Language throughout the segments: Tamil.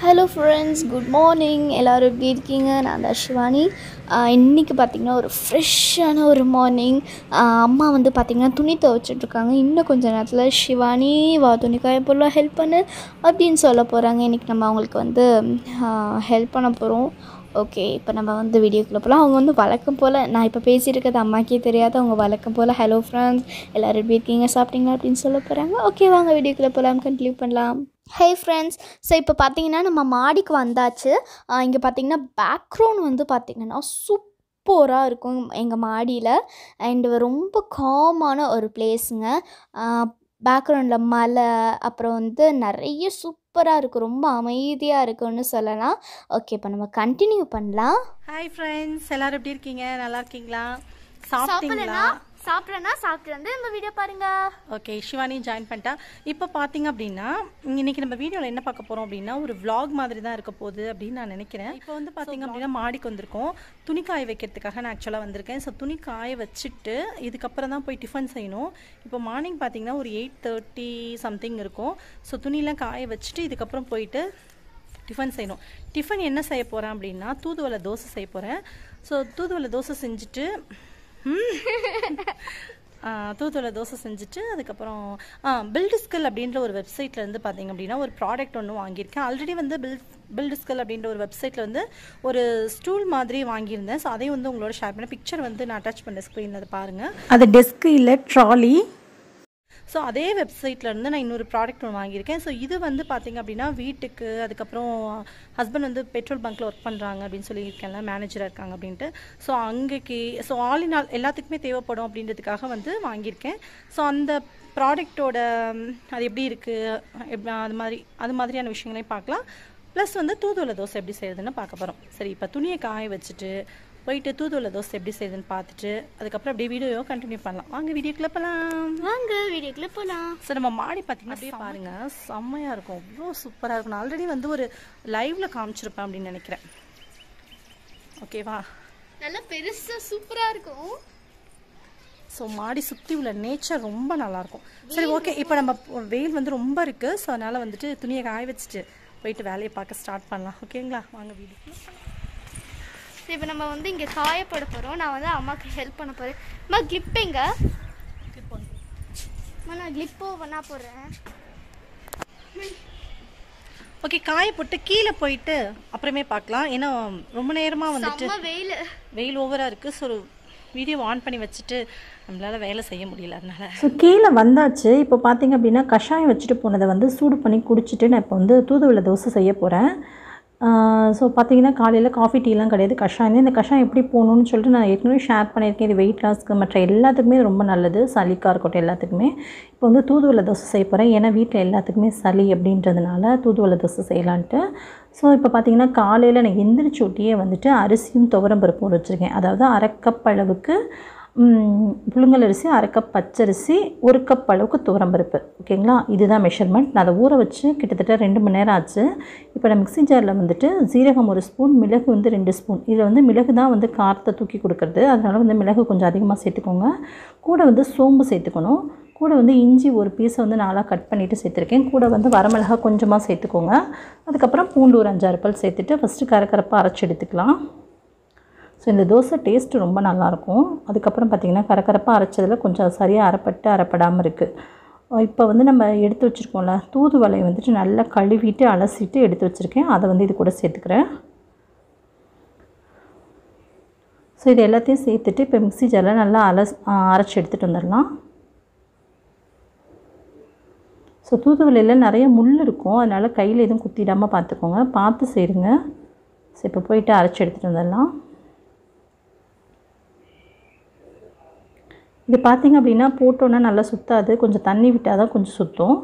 ஹலோ ஃப்ரெண்ட்ஸ் குட் மார்னிங் எல்லோரும் எப்படி இருக்கீங்க நான் தான் ஷிவானி இன்றைக்கி பார்த்திங்கன்னா ஒரு ஃப்ரெஷ்ஷான ஒரு மார்னிங் அம்மா வந்து பார்த்திங்கன்னா துணி துவைச்சிட்ருக்காங்க இன்னும் கொஞ்சம் நேரத்தில் ஷிவானி வா துணி காய போடலாம் ஹெல்ப் பண்ணு அப்படின்னு சொல்ல போகிறாங்க இன்றைக்கி நம்ம அவங்களுக்கு வந்து ஹெல்ப் பண்ண போகிறோம் ஓகே இப்போ நம்ம வந்து வீடியோக்குள்ளே போகலாம் அவங்க வந்து வழக்கம் போல் நான் இப்போ பேசியிருக்கிறது அம்மாக்கே தெரியாது அவங்க வழக்கம் போல் ஹலோ ஃப்ரெண்ட்ஸ் எல்லோரும் எப்படி இருக்கீங்க சாப்பிட்டீங்களா அப்படின்னு சொல்ல போகிறாங்க ஓகே வாங்க வீடியோக்குள்ளே போகலாம் கண்டினியூ பண்ணலாம் ஹே ஃப்ரெண்ட்ஸ் ஸோ இப்போ பார்த்தீங்கன்னா நம்ம மாடிக்கு வந்தாச்சு இங்கே பார்த்தீங்கன்னா பேக்ரவுண்ட் வந்து பார்த்திங்கன்னா சூப்பராக இருக்கும் எங்கள் மாடியில் அண்ட் ரொம்ப காமான ஒரு பிளேஸுங்க பேக்ரவுண்டில் மலை அப்புறம் வந்து நிறைய சூப்பராக இருக்கும் ரொம்ப அமைதியாக இருக்கும்னு சொல்லலாம் ஓகே இப்போ நம்ம கண்டினியூ பண்ணலாம் ஹாய் ஃப்ரெண்ட்ஸ் எல்லாரும் எப்படி இருக்கீங்க நல்லா இருக்கீங்களா சாப்பிட்டீங்களா சாப்பிட்றேன்னா சாப்பிட்டு வந்து நம்ம வீடியோ பாருங்க ஓகே சிவானி ஜாயின் பண்ணிட்டா இப்போ பார்த்தீங்க அப்படின்னா இன்னைக்கு நம்ம வீடியோவில் என்ன பார்க்க போகிறோம் அப்படின்னா ஒரு vlog மாதிரி தான் இருக்க போகுது அப்படின்னு நான் நினைக்கிறேன் இப்போ வந்து பார்த்தீங்க அப்படின்னா மாடிக்கு வந்திருக்கோம் துணி காய வைக்கிறதுக்காக நான் ஆக்சுவலாக வந்திருக்கேன் ஸோ துணி காய வச்சுட்டு இதுக்கப்புறம் தான் போய் டிஃபன் செய்யணும் இப்போ மார்னிங் பார்த்தீங்கன்னா ஒரு எயிட் தேர்ட்டி சம்திங் இருக்கும் ஸோ துணியெல்லாம் காய வச்சுட்டு இதுக்கப்புறம் போயிட்டு டிஃபன் செய்யணும் டிஃபன் என்ன செய்ய போகிறேன் அப்படின்னா தூதுவளை தோசை செய்ய போகிறேன் ஸோ தூதுவளை தோசை செஞ்சுட்டு தூதுவளை தோசை செஞ்சுட்டு அதுக்கப்புறம் பில்டிஸ்கல் அப்படின்ற ஒரு வெப்சைட்டில் வந்து பார்த்தீங்க அப்படின்னா ஒரு ப்ராடக்ட் ஒன்று வாங்கியிருக்கேன் ஆல்ரெடி வந்து பில் பில்டிஸ்கல் அப்படின்ற ஒரு வெப்சைட்டில் வந்து ஒரு ஸ்டூல் மாதிரி வாங்கியிருந்தேன் ஸோ அதையும் வந்து உங்களோட ஷேர் பண்ணேன் பிக்சர் வந்து நான் அட்டாச் பண்ண ஸ்க்ரீனில் அதை பாருங்கள் அது டெஸ்க் இல்லை ட்ராலி ஸோ அதே வெப்சைட்ல இருந்து நான் இன்னொரு ப்ராடக்ட் ஒன்று வாங்கியிருக்கேன் ஸோ இது வந்து பார்த்தீங்க அப்படின்னா வீட்டுக்கு அதுக்கப்புறம் ஹஸ்பண்ட் வந்து பெட்ரோல் பங்க்கில் ஒர்க் பண்ணுறாங்க அப்படின்னு சொல்லியிருக்கேன்ல மேனேஜராக இருக்காங்க அப்படின்ட்டு ஸோ அங்கேக்கு ஸோ ஆல் இன் ஆல் எல்லாத்துக்குமே தேவைப்படும் அப்படின்றதுக்காக வந்து வாங்கியிருக்கேன் ஸோ அந்த ப்ராடக்டோட அது எப்படி இருக்குது எப்படி அது மாதிரி அது மாதிரியான விஷயங்களையும் பார்க்கலாம் ப்ளஸ் வந்து தூதுவளை தோசை எப்படி செய்யறதுன்னு பார்க்க போகிறோம் சரி இப்போ துணியை காய வச்சுட்டு போயிட்டு தூதுவளை தோசை எப்படி செய்யுதுன்னு பார்த்துட்டு அதுக்கப்புறம் அப்படியே வீடியோ கண்டினியூ பண்ணலாம் வாங்க வீடியோக்குள்ளே போகலாம் வாங்க வீடியோக்குள்ளே போகலாம் ஸோ நம்ம மாடி பார்த்தீங்கன்னா அப்படியே பாருங்க செம்மையாக இருக்கும் அவ்வளோ சூப்பராக இருக்கும் நான் ஆல்ரெடி வந்து ஒரு லைவ்ல காமிச்சிருப்பேன் அப்படின்னு நினைக்கிறேன் ஓகேவா நல்லா பெருசாக சூப்பராக இருக்கும் ஸோ மாடி சுற்றி உள்ள நேச்சர் ரொம்ப நல்லாயிருக்கும் சரி ஓகே இப்போ நம்ம வெயில் வந்து ரொம்ப இருக்குது ஸோ அதனால் வந்துட்டு துணியை காய வச்சுட்டு போயிட்டு வேலையை பார்க்க ஸ்டார்ட் பண்ணலாம் ஓகேங்களா வாங்க வீட்டுக்கு இப்போ நம்ம வந்து இங்கே காயப்பட போகிறோம் நான் வந்து அம்மாவுக்கு ஹெல்ப் பண்ண போகிறேன் அம்மா கிளிப் எங்க அம்மா நான் கிளிப்போ பண்ணா போடுறேன் ஓகே காய போட்டு கீழே போயிட்டு அப்புறமே பார்க்கலாம் ஏன்னா ரொம்ப நேரமாக வந்துட்டு செம்ம வெயில் வெயில் ஓவராக இருக்குது ஸோ வீடியோ ஆன் பண்ணி வச்சுட்டு நம்மளால வேலை செய்ய முடியல அதனால ஸோ கீழே வந்தாச்சு இப்போ பார்த்தீங்க அப்படின்னா கஷாயம் வச்சுட்டு போனதை வந்து சூடு பண்ணி குடிச்சிட்டு நான் இப்போ வந்து தூதுவளை தோசை செய்ய போகிறேன் ஸோ பார்த்தீங்கன்னா காலையில் காஃபி டீலாம் கிடையாது கஷாயம் இந்த கஷாயம் எப்படி போகணும்னு சொல்லிட்டு நான் ஏற்கனவே ஷேர் பண்ணியிருக்கேன் இது வெயிட் லாஸ்க்கு மற்ற எல்லாத்துக்குமே ரொம்ப நல்லது சளிக்காக இருக்கட்டும் எல்லாத்துக்குமே இப்போ வந்து தூதுவளை தோசை செய்ய போகிறேன் ஏன்னா வீட்டில் எல்லாத்துக்குமே சளி அப்படின்றதுனால தூதுவளை தோசை செய்யலான்ட்டு ஸோ இப்போ பார்த்தீங்கன்னா காலையில் நான் எந்திரிச்சு ஒட்டியே வந்துட்டு அரிசியும் துவரம் பருப்பும் ஊற வச்சுருக்கேன் அதாவது அரை கப் அளவுக்கு புழுங்கல் அரிசி அரை கப் பச்சரிசி ஒரு கப் அளவுக்கு துவரம்பருப்பு ஓகேங்களா இதுதான் மெஷர்மெண்ட் நான் அதை ஊற வச்சு கிட்டத்தட்ட ரெண்டு மணி நேரம் ஆச்சு இப்போ நான் மிக்ஸி ஜாரில் வந்துட்டு ஜீரகம் ஒரு ஸ்பூன் மிளகு வந்து ரெண்டு ஸ்பூன் இதில் வந்து மிளகு தான் வந்து காரத்தை தூக்கி கொடுக்குறது அதனால் வந்து மிளகு கொஞ்சம் அதிகமாக சேர்த்துக்கோங்க கூட வந்து சோம்பு சேர்த்துக்கணும் கூட வந்து இஞ்சி ஒரு பீஸை வந்து நாளாக கட் பண்ணிவிட்டு சேர்த்துருக்கேன் கூட வந்து வரமிளகா கொஞ்சமாக சேர்த்துக்கோங்க அதுக்கப்புறம் பூண்டு ஒரு அஞ்சாறு பல் சேர்த்துட்டு ஃபஸ்ட்டு கரக்கரப்பாக அரைச்சி எடுத்துக்கலாம் ஸோ இந்த தோசை டேஸ்ட்டு ரொம்ப நல்லாயிருக்கும் அதுக்கப்புறம் பார்த்திங்கன்னா கரக்கரப்பாக அரைச்சதில் கொஞ்சம் சரியாக அரைப்பட்டு அரைப்படாமல் இருக்குது இப்போ வந்து நம்ம எடுத்து வச்சுருக்கோம்ல தூதுவளையை வந்துட்டு நல்லா கழுவிட்டு அலசிட்டு எடுத்து வச்சுருக்கேன் அதை வந்து இது கூட சேர்த்துக்கிறேன் ஸோ இது எல்லாத்தையும் சேர்த்துட்டு இப்போ மிக்ஸி ஜாரில் நல்லா அலஸ் அரைச்சி எடுத்துகிட்டு வந்துடலாம் ஸோ தூதுவளையில் நிறைய முள் இருக்கும் அதனால் கையில் எதுவும் குத்திடாமல் பார்த்துக்கோங்க பார்த்து செய்யுங்க ஸோ இப்போ போயிட்டு அரைச்சி எடுத்துகிட்டு வந்துடலாம் இது பார்த்திங்க அப்படின்னா போட்டோன்னா நல்லா சுற்றாது கொஞ்சம் தண்ணி விட்டால் தான் கொஞ்சம் சுற்றும்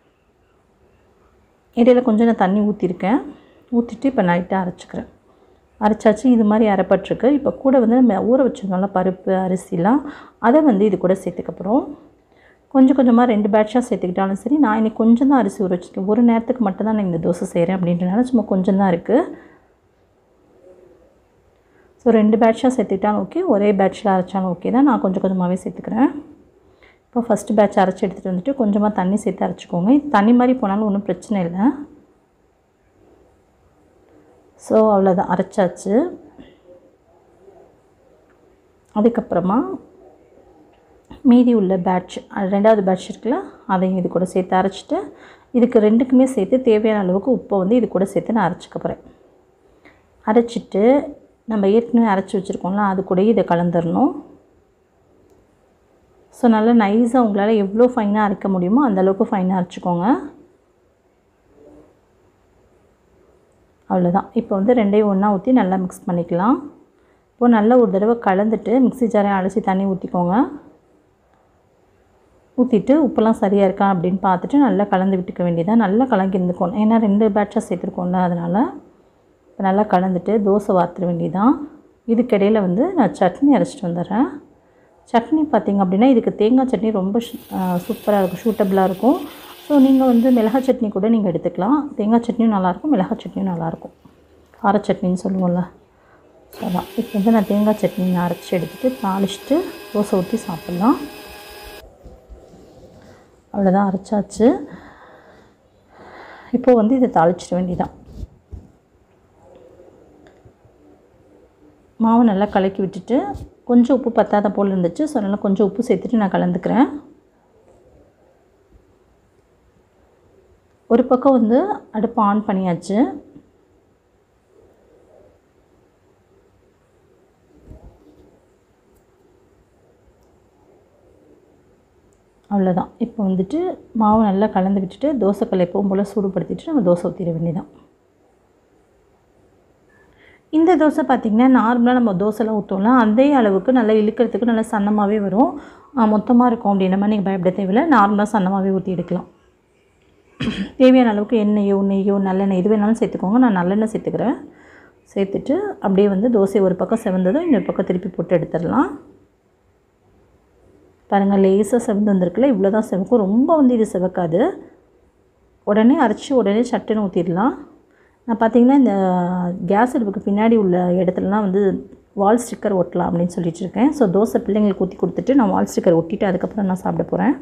இடையில கொஞ்சம் நான் தண்ணி ஊற்றிருக்கேன் ஊற்றிட்டு இப்போ நைட்டாக அரைச்சிக்கிறேன் அரைச்சாச்சு இது மாதிரி அரைப்பட்டிருக்கு இப்போ கூட வந்து நம்ம ஊற வச்சுருந்தோம்ல பருப்பு அரிசிலாம் அதை வந்து இது கூட சேர்த்துக்கப்புறம் கொஞ்சம் கொஞ்சமாக ரெண்டு பேட்சாக சேர்த்துக்கிட்டாலும் சரி நான் இன்னைக்கு கொஞ்சம் தான் அரிசி ஊற வச்சுருக்கேன் ஒரு நேரத்துக்கு மட்டும் தான் நான் இந்த தோசை செய்கிறேன் அப்படின்றனால சும்மா கொஞ்சம் தான் இருக்குது ஸோ ரெண்டு பேட்சாக சேர்த்துக்கிட்டாலும் ஓகே ஒரே பேட்சில் அரைச்சாலும் ஓகே தான் நான் கொஞ்சம் கொஞ்சமாகவே சேர்த்துக்கிறேன் இப்போ ஃபஸ்ட்டு பேட்ச் அரைச்சி எடுத்துகிட்டு வந்துட்டு கொஞ்சமாக தண்ணி சேர்த்து அரைச்சிக்கோங்க இது தண்ணி மாதிரி போனாலும் ஒன்றும் பிரச்சனை இல்லை ஸோ அவ்வளோதான் அரைச்சாச்சு அதுக்கப்புறமா மீதி உள்ள பேட்ச் ரெண்டாவது பேட்ச் இருக்குல்ல அதையும் இது கூட சேர்த்து அரைச்சிட்டு இதுக்கு ரெண்டுக்குமே சேர்த்து தேவையான அளவுக்கு உப்பை வந்து இது கூட சேர்த்து நான் அரைச்சிக்க போகிறேன் அரைச்சிட்டு நம்ம ஏற்கனவே அரைச்சி வச்சுருக்கோம்ல அது கூடயே இதை கலந்துடணும் ஸோ நல்லா நைஸாக உங்களால் எவ்வளோ ஃபைனாக அரைக்க முடியுமோ அந்த அளவுக்கு ஃபைனாக அரைச்சிக்கோங்க அவ்வளோதான் இப்போ வந்து ரெண்டையும் ஒன்றா ஊற்றி நல்லா மிக்ஸ் பண்ணிக்கலாம் இப்போது நல்லா ஒரு தடவை கலந்துட்டு மிக்ஸி ஜாரையும் அலசி தண்ணி ஊற்றிக்கோங்க ஊற்றிட்டு உப்பெல்லாம் சரியாக இருக்கா அப்படின்னு பார்த்துட்டு நல்லா கலந்து விட்டுக்க வேண்டியதாக நல்லா கலங்கி இருந்துக்கணும் ஏன்னா ரெண்டு பேட்சாக சேர்த்துருக்கோம்ல அதனால் இப்போ நல்லா கலந்துட்டு தோசை வார்த்துற வேண்டியதான் இதுக்கிடையில் வந்து நான் சட்னி அரைச்சிட்டு வந்துடுறேன் சட்னி பார்த்திங்க அப்படின்னா இதுக்கு தேங்காய் சட்னி ரொம்ப சூப்பராக இருக்கும் சூட்டபுளாக இருக்கும் ஸோ நீங்கள் வந்து மிளகாய் சட்னி கூட நீங்கள் எடுத்துக்கலாம் தேங்காய் சட்னியும் நல்லாயிருக்கும் மிளகாய் சட்னியும் நல்லாயிருக்கும் கார சட்னின்னு சொல்லுவோம்ல ஸோ அதான் இப்போ வந்து நான் தேங்காய் சட்னி நான் அரைச்சி எடுத்துகிட்டு தாளிச்சிட்டு தோசை ஊற்றி சாப்பிட்லாம் அவ்வளோதான் அரைச்சாச்சு இப்போது வந்து இதை தாளிச்சிட வேண்டியதான் மாவு நல்லா கலக்கி விட்டுட்டு கொஞ்சம் உப்பு பத்தாத போல் இருந்துச்சு ஸோ அதனால் கொஞ்சம் உப்பு சேர்த்துட்டு நான் கலந்துக்கிறேன் ஒரு பக்கம் வந்து அடுப்பு ஆன் பண்ணியாச்சு அவ்வளோதான் இப்போ வந்துட்டு மாவு நல்லா கலந்து விட்டுட்டு தோசைக்கல் எப்பவும் போல் சூடுபடுத்திட்டு நம்ம தோசை ஊற்றிட வேண்டியதான் இந்த தோசை பார்த்திங்கன்னா நார்மலாக நம்ம தோசைலாம் ஊற்றோம்ல அதே அளவுக்கு நல்லா இழுக்கிறதுக்கு நல்லா சன்னமாகவே வரும் மொத்தமாக இருக்கும் அப்படின்ற மாதிரி நீங்கள் பயப்பட தேவையில்லை நார்மலாக சன்னமாகவே ஊற்றி எடுக்கலாம் தேவையான அளவுக்கு எண்ணெயோ நெய்யோ நல்லெண்ணெய் எது வேணாலும் சேர்த்துக்கோங்க நான் நல்லெண்ணெய் சேர்த்துக்கிறேன் சேர்த்துட்டு அப்படியே வந்து தோசை ஒரு பக்கம் செவந்ததும் இன்னொரு பக்கம் திருப்பி போட்டு எடுத்துடலாம் பாருங்கள் லேசாக செவந்து வந்திருக்குல்ல இவ்வளோ தான் செவக்கும் ரொம்ப வந்து இது செவக்காது உடனே அரைச்சி உடனே சட்டுன்னு ஊற்றிடலாம் நான் பார்த்தீங்கன்னா இந்த கேஸ் அடுப்புக்கு பின்னாடி உள்ள இடத்துலலாம் வந்து வால் ஸ்டிக்கர் ஒட்டலாம் அப்படின்னு சொல்லிட்டு இருக்கேன் ஸோ தோசை பிள்ளைங்களுக்கு ஊற்றி கொடுத்துட்டு நான் வால் ஸ்டிக்கர் ஒட்டிட்டு அதுக்கப்புறம் நான் சாப்பிட போகிறேன்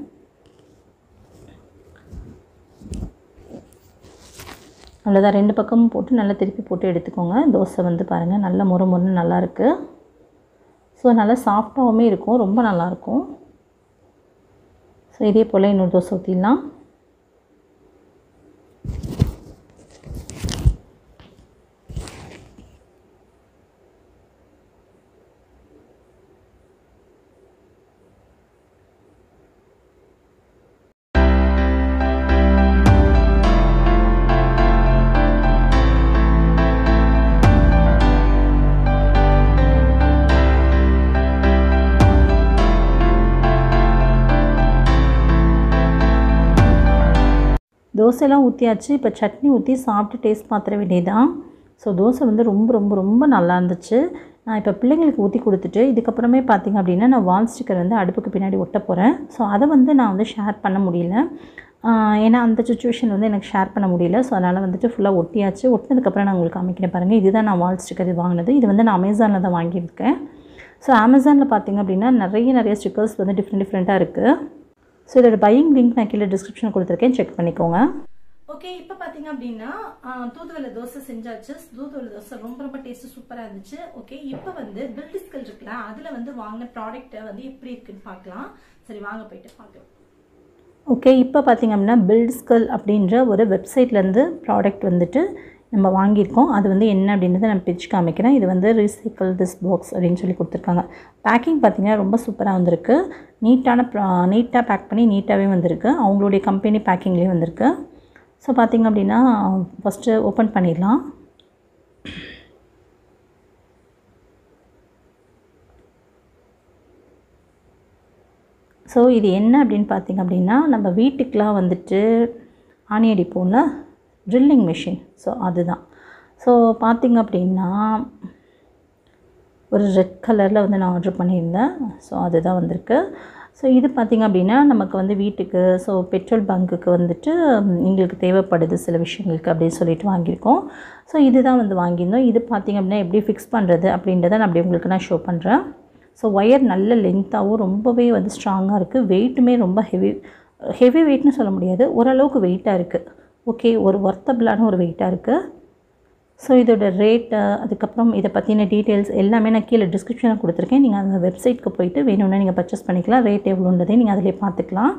அவ்வளோதான் ரெண்டு பக்கமும் போட்டு நல்லா திருப்பி போட்டு எடுத்துக்கோங்க தோசை வந்து பாருங்கள் நல்ல முறு முறுன்னு நல்லாயிருக்கு ஸோ நல்லா சாஃப்டாகவும் இருக்கும் ரொம்ப நல்லாயிருக்கும் ஸோ இதே போல் இன்னொரு தோசை ஊற்றிடலாம் தோசைலாம் ஊற்றியாச்சு இப்போ சட்னி ஊற்றி சாப்பிட்டு டேஸ்ட் பார்த்துட வேண்டியதான் ஸோ தோசை வந்து ரொம்ப ரொம்ப ரொம்ப நல்லா இருந்துச்சு நான் இப்போ பிள்ளைங்களுக்கு ஊற்றி கொடுத்துட்டு இதுக்கப்புறமே பார்த்திங்க அப்படின்னா நான் வால் ஸ்டிக்கர் வந்து அடுப்புக்கு பின்னாடி ஒட்ட போகிறேன் ஸோ அதை வந்து நான் வந்து ஷேர் பண்ண முடியல ஏன்னா அந்த சுச்சுவேஷன் வந்து எனக்கு ஷேர் பண்ண முடியல ஸோ அதனால் வந்துட்டு ஃபுல்லாக ஒட்டியாச்சு ஒட்டினதுக்கப்புறம் நான் உங்களுக்கு அமைக்கிறேன் பாருங்கள் இதுதான் நான் வால் ஸ்டிக்கர் இது வாங்கினது இது வந்து நான் அமேசானில் தான் வாங்கியிருக்கேன் ஸோ அமேசானில் பார்த்திங்க அப்படின்னா நிறைய நிறைய ஸ்டிக்கர்ஸ் வந்து டிஃப்ரெண்ட் டிஃப்ரெண்ட்டாக இருக்குது ஸோ இதோட பையிங் லிங்க் நான் கீழே டிஸ்கிரிப்ஷன் கொடுத்துருக்கேன் செக் பண்ணிக்கோங்க ஓகே இப்போ பார்த்தீங்க அப்படின்னா தூதுவளை தோசை செஞ்சாச்சு தூதுவளை தோசை ரொம்ப ரொம்ப டேஸ்ட் சூப்பராக இருந்துச்சு ஓகே இப்போ வந்து பில்டிஸ்கல் இருக்குல்ல அதில் வந்து வாங்கின ப்ராடக்ட்டை வந்து எப்படி இருக்குன்னு பார்க்கலாம் சரி வாங்க போயிட்டு பார்க்கலாம் ஓகே இப்போ பார்த்திங்க அப்படின்னா பில்ட்ஸ்கல் அப்படின்ற ஒரு வெப்சைட்லேருந்து ப்ராடக்ட் வந்துட்டு நம்ம வாங்கியிருக்கோம் அது வந்து என்ன அப்படின்றத நான் பிரிச்சு காமிக்கிறேன் இது வந்து ரீசைக்கிள் திஸ் பாக்ஸ் அப்படின்னு சொல்லி கொடுத்துருக்காங்க பேக்கிங் பார்த்திங்கன்னா ரொம்ப சூப்பராக வந்திருக்கு நீட்டான நீட்டாக பேக் பண்ணி நீட்டாகவே வந்திருக்கு அவங்களுடைய கம்பெனி பேக்கிங்லேயே வந்திருக்கு ஸோ பார்த்திங்க அப்படின்னா ஃபஸ்ட்டு ஓப்பன் பண்ணிடலாம் ஸோ இது என்ன அப்படின்னு பார்த்திங்க அப்படின்னா நம்ம வீட்டுக்கெலாம் வந்துட்டு ஆணி அடிப்போம்ல ட்ரில்லிங் மிஷின் ஸோ அதுதான் ஸோ பார்த்திங்க அப்படின்னா ஒரு ரெட் கலரில் வந்து நான் ஆர்டர் பண்ணியிருந்தேன் ஸோ அதுதான் வந்திருக்கு ஸோ இது பார்த்திங்க அப்படின்னா நமக்கு வந்து வீட்டுக்கு ஸோ பெட்ரோல் பங்க்குக்கு வந்துட்டு எங்களுக்கு தேவைப்படுது சில விஷயங்களுக்கு அப்படின்னு சொல்லிட்டு வாங்கியிருக்கோம் ஸோ இதுதான் வந்து வாங்கியிருந்தோம் இது பார்த்திங்க அப்படின்னா எப்படி ஃபிக்ஸ் பண்ணுறது அப்படின்றத நான் அப்படி உங்களுக்கு நான் ஷோ பண்ணுறேன் ஸோ ஒயர் நல்ல லென்த்தாகவும் ரொம்பவே வந்து ஸ்ட்ராங்காக இருக்குது வெயிட்டுமே ரொம்ப ஹெவி ஹெவி வெயிட்னு சொல்ல முடியாது ஓரளவுக்கு வெயிட்டாக இருக்குது ஓகே ஒரு ஒர்த்தபிளான ஒரு வெயிட்டாக இருக்குது ஸோ இதோட ரேட்டு அதுக்கப்புறம் இதை பற்றின டீட்டெயில்ஸ் எல்லாமே நான் கீழே டிஸ்கிரிப்ஷனில் கொடுத்துருக்கேன் நீங்கள் அந்த வெப்சைட்க்கு போயிட்டு வேணும்னா நீங்கள் பர்ச்சேஸ் பண்ணிக்கலாம் ரேட் எவ்வளோன்றதை நீங்கள் அதிலே பார்த்துக்கலாம்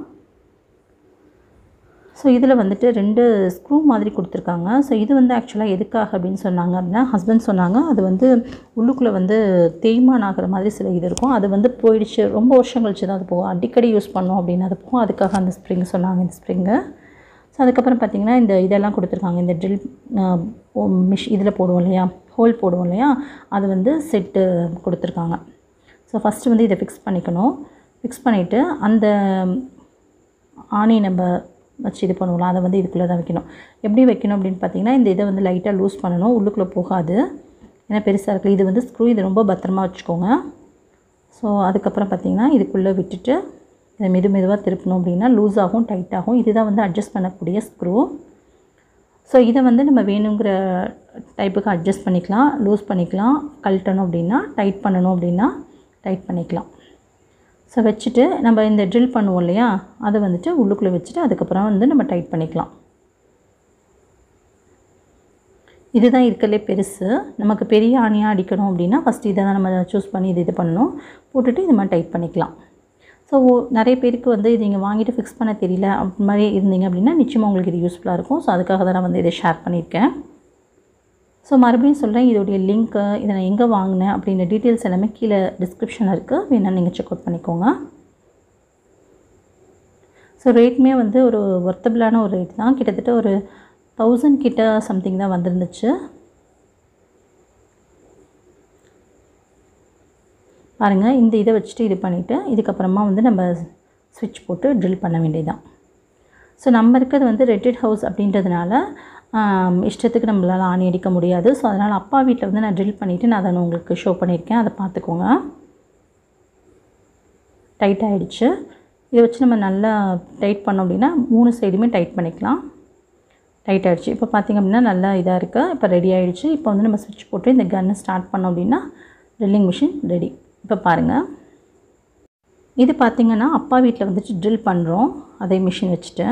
ஸோ இதில் வந்துட்டு ரெண்டு ஸ்க்ரூ மாதிரி கொடுத்துருக்காங்க ஸோ இது வந்து ஆக்சுவலாக எதுக்காக அப்படின்னு சொன்னாங்க அப்படின்னா ஹஸ்பண்ட் சொன்னாங்க அது வந்து உள்ளுக்குள்ளே வந்து தேய்மான் ஆகிற மாதிரி சில இது இருக்கும் அது வந்து போயிடுச்சு ரொம்ப வருஷம் கழிச்சு தான் அது போகும் அடிக்கடி யூஸ் பண்ணோம் அப்படின்னு அது போகும் அதுக்காக அந்த ஸ்ப்ரிங் சொன்னாங்க இந்த ஸ்ப்ரிங்கு ஸோ அதுக்கப்புறம் பார்த்திங்கன்னா இந்த இதெல்லாம் கொடுத்துருக்காங்க இந்த ட்ரில் மிஷ் இதில் போடுவோம் இல்லையா ஹோல் போடுவோம் இல்லையா அது வந்து செட்டு கொடுத்துருக்காங்க ஸோ ஃபஸ்ட்டு வந்து இதை ஃபிக்ஸ் பண்ணிக்கணும் ஃபிக்ஸ் பண்ணிவிட்டு அந்த ஆணி நம்ம வச்சு இது பண்ணுவோம்ல அதை வந்து இதுக்குள்ளே தான் வைக்கணும் எப்படி வைக்கணும் அப்படின்னு பார்த்தீங்கன்னா இந்த இதை வந்து லைட்டாக லூஸ் பண்ணணும் உள்ளுக்குள்ளே போகாது ஏன்னா பெருசாக இருக்குது இது வந்து ஸ்க்ரூ இது ரொம்ப பத்திரமா வச்சுக்கோங்க ஸோ அதுக்கப்புறம் பார்த்தீங்கன்னா இதுக்குள்ளே விட்டுட்டு இதை மெது மெதுவாக திருப்பணும் அப்படின்னா லூஸ் ஆகும் டைட் ஆகும் இதுதான் வந்து அட்ஜஸ்ட் பண்ணக்கூடிய ஸ்க்ரூ ஸோ இதை வந்து நம்ம வேணுங்கிற டைப்புக்கு அட்ஜஸ்ட் பண்ணிக்கலாம் லூஸ் பண்ணிக்கலாம் கழட்டணும் அப்படின்னா டைட் பண்ணணும் அப்படின்னா டைட் பண்ணிக்கலாம் ஸோ வச்சுட்டு நம்ம இந்த ட்ரில் பண்ணுவோம் இல்லையா அதை வந்துட்டு உள்ளுக்குள்ளே வச்சுட்டு அதுக்கப்புறம் வந்து நம்ம டைட் பண்ணிக்கலாம் இதுதான் இருக்கிறதுலே பெருசு நமக்கு பெரிய ஆணியாக அடிக்கணும் அப்படின்னா ஃபஸ்ட்டு இதை தான் நம்ம சூஸ் பண்ணி இது இது பண்ணணும் போட்டுட்டு இது மாதிரி டைட் பண்ணிக்கலாம் ஸோ நிறைய பேருக்கு வந்து இது நீங்கள் வாங்கிட்டு ஃபிக்ஸ் பண்ண தெரியல அப்படி மாதிரி இருந்தீங்க அப்படின்னா நிச்சயமாக உங்களுக்கு இது யூஸ்ஃபுல்லாக இருக்கும் ஸோ அதுக்காக தான் நான் வந்து இதை ஷேர் பண்ணியிருக்கேன் ஸோ மறுபடியும் சொல்கிறேன் இதோடைய லிங்க்கு இதை நான் எங்கே வாங்கினேன் அப்படின்ற டீட்டெயில்ஸ் எல்லாமே கீழே டிஸ்கிரிப்ஷனில் இருக்குது வேணால் நீங்கள் செக் அவுட் பண்ணிக்கோங்க ஸோ ரேட்டுமே வந்து ஒரு ஒர்த்தபிளான ஒரு ரேட் தான் கிட்டத்தட்ட ஒரு தௌசண்ட் கிட்ட சம்திங் தான் வந்திருந்துச்சு பாருங்கள் இந்த இதை வச்சுட்டு இது பண்ணிவிட்டு இதுக்கப்புறமா வந்து நம்ம ஸ்விட்ச் போட்டு ட்ரில் பண்ண வேண்டியதுதான் ஸோ நம்ம இருக்கிறது வந்து ரெட்டட் ஹவுஸ் அப்படின்றதுனால ஆம், இஷ்டத்துக்கு நம்மளால் ஆணி அடிக்க முடியாது ஸோ அதனால் அப்பா வீட்டில் வந்து நான் ட்ரில் பண்ணிவிட்டு நான் அதை உங்களுக்கு ஷோ பண்ணியிருக்கேன் அதை பார்த்துக்கோங்க டைட் ஆகிடுச்சு இதை வச்சு நம்ம நல்லா டைட் பண்ணோம் அப்படின்னா மூணு சைடுமே டைட் பண்ணிக்கலாம் டைட் ஆகிடுச்சு இப்போ பார்த்திங்க அப்படின்னா நல்லா இதாக இருக்குது இப்போ ரெடி ஆகிடுச்சு இப்போ வந்து நம்ம ஸ்விட்ச் போட்டு இந்த கன்னை ஸ்டார்ட் பண்ணோம் அப்படின்னா ட்ரில்லிங் மிஷின் ரெடி இப்போ பாருங்கள் இது பார்த்திங்கன்னா அப்பா வீட்டில் வந்துட்டு ட்ரில் பண்ணுறோம் அதே மிஷின் வச்சுட்டு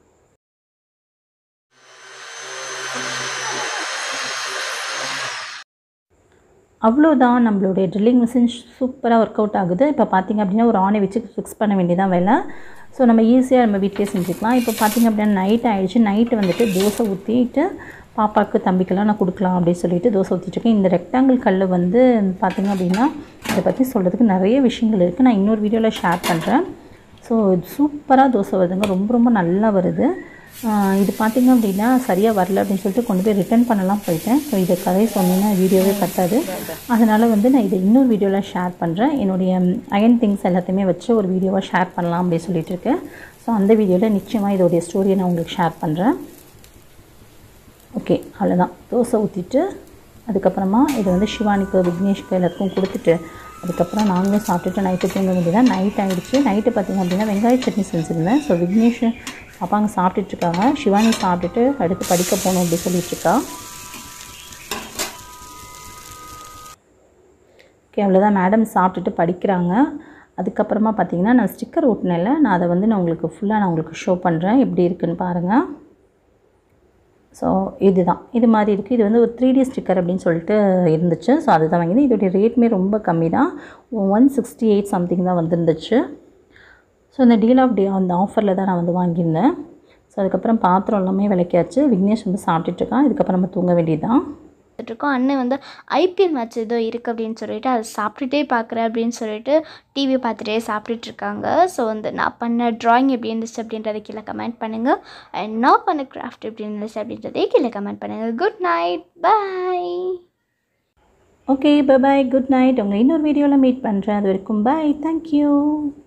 அவ்வளோதான் நம்மளுடைய ட்ரில்லிங் மிஷின் சூப்பராக ஒர்க் அவுட் ஆகுது இப்போ பார்த்திங்க அப்படின்னா ஒரு ஆணை வச்சு ஃபிக்ஸ் பண்ண வேண்டியதான் வேலை ஸோ நம்ம ஈஸியாக நம்ம வீட்டிலே செஞ்சுக்கலாம் இப்போ பார்த்திங்க அப்படின்னா நைட் ஆகிடுச்சு நைட்டு வந்துட்டு தோசை ஊற்றிட்டு பாப்பாவுக்கு தம்பிக்கெல்லாம் நான் கொடுக்கலாம் அப்படின்னு சொல்லிட்டு தோசை ஊற்றிட்டுருக்கேன் இந்த ரெக்டாங்கிள் கல் வந்து பார்த்திங்க அப்படின்னா இதை பற்றி சொல்கிறதுக்கு நிறைய விஷயங்கள் இருக்குது நான் இன்னொரு வீடியோவில் ஷேர் பண்ணுறேன் ஸோ சூப்பராக தோசை வருதுங்க ரொம்ப ரொம்ப நல்லா வருது ஆஹ் இது பார்த்திங்க அப்படின்னா சரியாக வரல அப்படின்னு சொல்லிட்டு கொண்டு போய் ரிட்டர்ன் பண்ணலாம் போயிட்டேன் ஸோ இதை கதையை சொன்னீங்கன்னா வீடியோவே பத்தாது அதனால் வந்து நான் இதை இன்னொரு வீடியோவில் ஷேர் பண்ணுறேன் என்னுடைய அயன் திங்ஸ் எல்லாத்தையுமே வச்சு ஒரு வீடியோவாக ஷேர் பண்ணலாம் அப்படின்னு சொல்லிட்டு இருக்கேன் ஸோ அந்த வீடியோவில் நிச்சயமாக இதோடைய ஸ்டோரியை நான் உங்களுக்கு ஷேர் பண்ணுறேன் ஓகே அவ்வளோதான் தோசை ஊற்றிட்டு அதுக்கப்புறமா இதை வந்து சிவானிக்கு விக்னேஷ்க்கு எல்லாத்துக்கும் கொடுத்துட்டு அதுக்கப்புறம் நாங்களும் சாப்பிட்டுட்டு நைட்டு தூங்க வேண்டியதான் நைட் ஆகிடுச்சு நைட்டு பார்த்திங்க அப்படின்னா வெங்காய சட்னி செஞ்சுருந்தேன் ஸோ விக்னேஷ் பாப்பாங்க சாப்பிட்டுட்டு இருக்காங்க சிவானி சாப்பிட்டுட்டு அடுத்து படிக்க போகணும் அப்படி சொல்லிட்டு இருக்கா ஓகே அவ்வளோதான் மேடம் சாப்பிட்டுட்டு படிக்கிறாங்க அதுக்கப்புறமா பார்த்தீங்கன்னா நான் ஸ்டிக்கர் ஒட்டினேன்ல நான் அதை வந்து நான் உங்களுக்கு ஃபுல்லாக நான் உங்களுக்கு ஷோ பண்ணுறேன் எப்படி இருக்குன்னு பாருங்கள் ஸோ இதுதான் இது மாதிரி இருக்குது இது வந்து ஒரு த்ரீ டி ஸ்டிக்கர் அப்படின்னு சொல்லிட்டு இருந்துச்சு ஸோ அதுதான் வாங்கினேன் இதோடைய ரேட்டுமே ரொம்ப கம்மி தான் ஒன் சிக்ஸ்டி எயிட் சம்திங் தான் வந்துருந்துச்சு ஸோ இந்த டீல் ஆஃப் டே அந்த ஆஃபரில் தான் நான் வந்து வாங்கியிருந்தேன் ஸோ அதுக்கப்புறம் பாத்திரம் எல்லாமே விளக்கியாச்சு விக்னேஷ் வந்து சாப்பிட்டுட்டு இருக்கான் இதுக்கப்புறம் நம்ம தூங்க வேண்டியதுதான் இருக்கோம் அண்ணன் வந்து ஐபிஎல் மேட்ச் ஏதோ இருக்குது அப்படின்னு சொல்லிட்டு அதை சாப்பிட்டுட்டே பார்க்குறேன் அப்படின்னு சொல்லிட்டு டிவி பார்த்துட்டே சாப்பிட்டுட்டு இருக்காங்க ஸோ வந்து நான் பண்ண ட்ராயிங் எப்படி இருந்துச்சு அப்படின்றத கீழே கமெண்ட் பண்ணுங்கள் அண்ட் நான் பண்ண கிராஃப்ட் எப்படி இருந்துச்சு அப்படின்றதே கீழே கமெண்ட் பண்ணுங்கள் good night bye okay bye good night உங்களை இன்னொரு வீடியோவில் மீட் பண்ணுறேன் அது வரைக்கும் பை தேங்க்யூ